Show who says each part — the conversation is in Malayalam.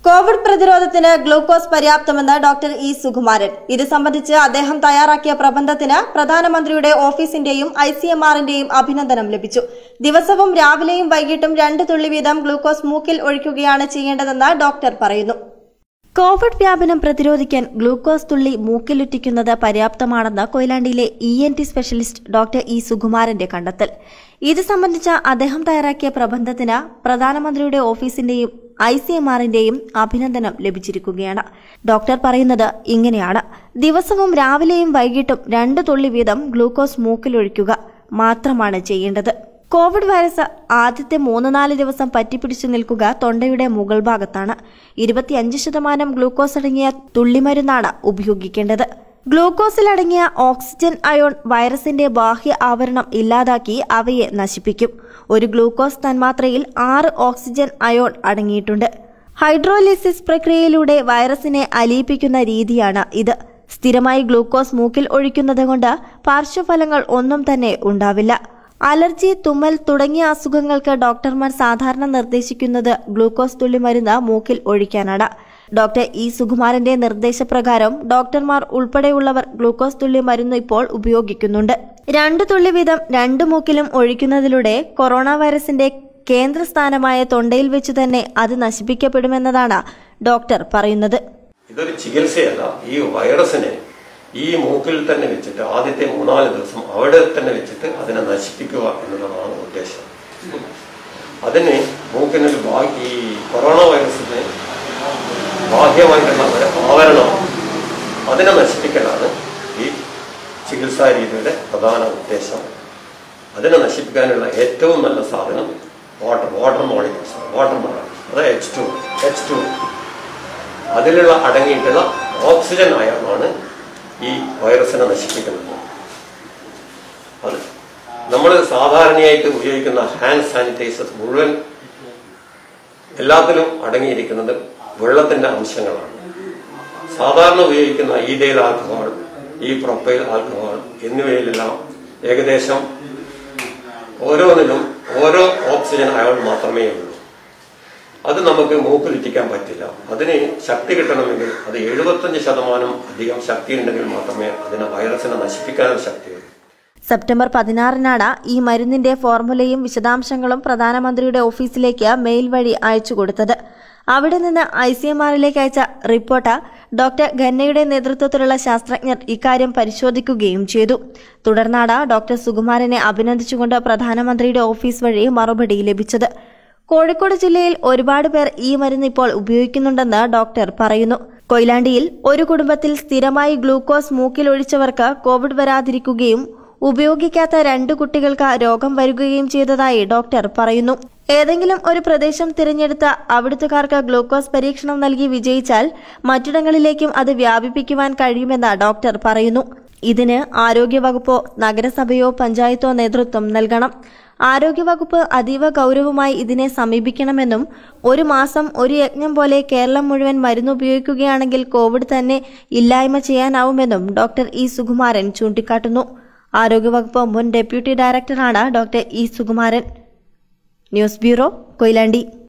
Speaker 1: കോവിഡ് പ്രതിരോധത്തിന് ഗ്ലൂക്കോസ് പര്യാപ്തമെന്ന് ഡോക്ടർ ഇ സുകുമാരൻ ഇത് സംബന്ധിച്ച് അദ്ദേഹം തയ്യാറാക്കിയ പ്രബന്ധത്തിന് പ്രധാനമന്ത്രിയുടെ ഓഫീസിന്റെയും ഐ സി എം ആറിന്റെയും അഭിനന്ദനം ലഭിച്ചു ദിവസവും രാവിലെയും വൈകിട്ടും രണ്ട് തുള്ളി വീതം ഗ്ലൂക്കോസ് മൂക്കിൽ ഒഴിക്കുകയാണ് ചെയ്യേണ്ടതെന്ന് ഡോക്ടർ പറയുന്നു കോവിഡ് വ്യാപനം പ്രതിരോധിക്കാൻ ഗ്ലൂക്കോസ് തുള്ളി മൂക്കിലുറ്റിക്കുന്നത് പര്യാപ്തമാണെന്ന് കൊയിലാണ്ടിയിലെ E N T specialist doctor E സുകുമാരന്റെ കണ്ടെത്തൽ ഇത് സംബന്ധിച്ച അദ്ദേഹം തയ്യാറാക്കിയ പ്രബന്ധത്തിന് പ്രധാനമന്ത്രിയുടെ ഓഫീസിന്റെയും ഐ സി എം ആറിന്റെയും അഭിനന്ദനം ലഭിച്ചിരിക്കുകയാണ് ഡോക്ടർ പറയുന്നത് ഇങ്ങനെയാണ് ദിവസവും രാവിലെയും വൈകിട്ടും രണ്ട് തുള്ളി വീതം ഗ്ലൂക്കോസ് മൂക്കിലൊഴിക്കുക മാത്രമാണ് ചെയ്യേണ്ടത് കോവിഡ് വൈറസ് ആദ്യത്തെ മൂന്ന് നാല് ദിവസം പറ്റിപ്പിടിച്ചു നിൽക്കുക തൊണ്ടയുടെ മുകൾ ഭാഗത്താണ് ഇരുപത്തിയഞ്ച് ശതമാനം ഗ്ലൂക്കോസ് അടങ്ങിയ തുള്ളിമരുന്നാണ് ഉപയോഗിക്കേണ്ടത് ഗ്ലൂക്കോസിൽ അടങ്ങിയ ഓക്സിജൻ അയോൺ വൈറസിന്റെ ബാഹ്യ ആവരണം ഇല്ലാതാക്കി അവയെ നശിപ്പിക്കും ഒരു ഗ്ലൂക്കോസ് തന്മാത്രയിൽ ആറ് ഓക്സിജൻ അയോൺ അടങ്ങിയിട്ടുണ്ട് ഹൈഡ്രോലിസിസ് പ്രക്രിയയിലൂടെ വൈറസിനെ അലിയിപ്പിക്കുന്ന രീതിയാണ് ഇത് സ്ഥിരമായി ഗ്ലൂക്കോസ് മൂക്കിൽ ഒഴിക്കുന്നത് കൊണ്ട് പാർശ്വഫലങ്ങൾ ഒന്നും തന്നെ ഉണ്ടാവില്ല അലർജി തുമ്മൽ തുടങ്ങിയ അസുഖങ്ങൾക്ക് ഡോക്ടർമാർ സാധാരണ നിർദ്ദേശിക്കുന്നത് ഗ്ലൂക്കോസ് തുള്ളി മരുന്ന് മൂക്കിൽ ഒഴിക്കാനാണ് ഡോക്ടർ ഇ സുകുമാരന്റെ നിർദ്ദേശപ്രകാരം ഡോക്ടർമാർ ഉൾപ്പെടെയുള്ളവർ ഗ്ലൂക്കോസ് തുള്ളി മരുന്ന് ഇപ്പോൾ ഉപയോഗിക്കുന്നുണ്ട് രണ്ടു തുള്ളി വീതം രണ്ട് മൂക്കിലും ഒഴിക്കുന്നതിലൂടെ കൊറോണ വൈറസിന്റെ കേന്ദ്രസ്ഥാനമായ തൊണ്ടയിൽ വെച്ച് തന്നെ അത് നശിപ്പിക്കപ്പെടുമെന്നതാണ് ഡോക്ടർ പറയുന്നത്
Speaker 2: ഇതൊരു ചികിത്സയല്ല ഈ വൈറസിനെ ഈ മൂക്കിൽ തന്നെ വെച്ചിട്ട് ആദ്യത്തെ മൂന്നാല് ദിവസം അവിടെ തന്നെ വെച്ചിട്ട് അതിനെ നശിപ്പിക്കുക എന്നുള്ളതാണ് ഉദ്ദേശം അതിന് മൂക്കിനൊരു ബാ- ഈ കൊറോണ വൈറസിന് ബാഹ്യമായിട്ടുള്ള ഒരു ആവരണം അതിനെ നശിപ്പിക്കലാണ് ഈ ചികിത്സാ രീതിയുടെ പ്രധാന ഉദ്ദേശം അതിനെ നശിപ്പിക്കാനുള്ള ഏറ്റവും നല്ല സാധനം water water molecules water molecules അതായത് എച്ച് ടു എച്ച് ടു അതിലുള്ള അടങ്ങിയിട്ടുള്ള ഓക്സിജൻ അയമാണ് ഈ വൈറസിനെ നശിപ്പിക്കുന്നത് അത് നമ്മൾ സാധാരണയായിട്ട് ഉപയോഗിക്കുന്ന ഹാൻഡ് സാനിറ്റൈസേഴ്സ് മുഴുവൻ എല്ലാത്തിലും അടങ്ങിയിരിക്കുന്നത് വെള്ളത്തിന്റെ അംശങ്ങളാണ് സാധാരണ ഉപയോഗിക്കുന്ന ഈതൈൽ ആൽക്കഹോൾ ഈ പ്രൊപ്പൈൽ ആൽക്കഹോൾ എന്നിവയിലെല്ലാം ഏകദേശം ഓരോന്നിലും ഓരോ ഓക്സിജൻ അയോൺ മാത്രമേ ഉള്ളൂ അത് നമുക്ക് മൂക്കിലിറ്റിക്കാൻ പറ്റില്ല അതിന് ശക്തി കിട്ടണമെങ്കിൽ അത് എഴുപത്തഞ്ച് ശതമാനം അധികം ശക്തി ഉണ്ടെങ്കിൽ മാത്രമേ അതിനെ വൈറസിനെ നശിപ്പിക്കാനുള്ള ശക്തിയുള്ളൂ
Speaker 1: സെപ്റ്റംബർ പതിനാറിനാണ് ഈ മരുന്നിന്റെ ഫോർമുലയും വിശദാംശങ്ങളും പ്രധാനമന്ത്രിയുടെ ഓഫീസിലേക്ക് മെയിൽ വഴി അയച്ചു കൊടുത്തത് അവിടെ നിന്ന് ഐ സി എം ആറിലേക്ക് അയച്ച റിപ്പോർട്ട് ഡോക്ടർ ഖന്നയുടെ നേതൃത്വത്തിലുള്ള ശാസ്ത്രജ്ഞർ ഇക്കാര്യം പരിശോധിക്കുകയും ചെയ്തു തുടർന്നാണ് ഡോക്ടർ സുകുമാരനെ അഭിനന്ദിച്ചുകൊണ്ട് പ്രധാനമന്ത്രിയുടെ ഓഫീസ് വഴി മറുപടി ലഭിച്ചത് കോഴിക്കോട് ജില്ലയിൽ ഒരുപാട് പേർ ഈ മരുന്ന് ഇപ്പോൾ ഉപയോഗിക്കുന്നുണ്ടെന്ന് ഡോക്ടർ പറയുന്നു കൊയിലാണ്ടിയിൽ ഒരു കുടുംബത്തിൽ സ്ഥിരമായി ഗ്ലൂക്കോസ് മൂക്കിലൊഴിച്ചവർക്ക് കോവിഡ് വരാതിരിക്കുകയും ഉപയോഗിക്കാത്ത രണ്ട് കുട്ടികൾക്ക് രോഗം വരികയും ചെയ്തതായി ഡോക്ടർ പറയുന്നു ഏതെങ്കിലും ഒരു പ്രദേശം തിരഞ്ഞെടുത്ത അവിടുത്തുകാർക്ക് ഗ്ലൂക്കോസ് പരീക്ഷണം നൽകി വിജയിച്ചാൽ മറ്റിടങ്ങളിലേക്കും അത് വ്യാപിപ്പിക്കുവാൻ കഴിയുമെന്ന് ഡോക്ടർ പറയുന്നു ഇതിന് ആരോഗ്യവകുപ്പോ നഗരസഭയോ പഞ്ചായത്തോ നേതൃത്വം നൽകണം ആരോഗ്യവകുപ്പ് അതീവ ഗൗരവമായി ഇതിനെ സമീപിക്കണമെന്നും ഒരു മാസം ഒരു യജ്ഞം പോലെ കേരളം മുഴുവൻ മരുന്ന് ഉപയോഗിക്കുകയാണെങ്കിൽ കോവിഡ് തന്നെ ഇല്ലായ്മ ചെയ്യാനാവുമെന്നും ഡോക്ടർ ഇ സുകുമാരൻ ചൂണ്ടിക്കാട്ടുന്നു ആരോഗ്യവകുപ്പ് മുൻ ഡെപ്യൂട്ടി ഡയറക്ടറാണ് doctor E Sukumaran news bureau Koyilandy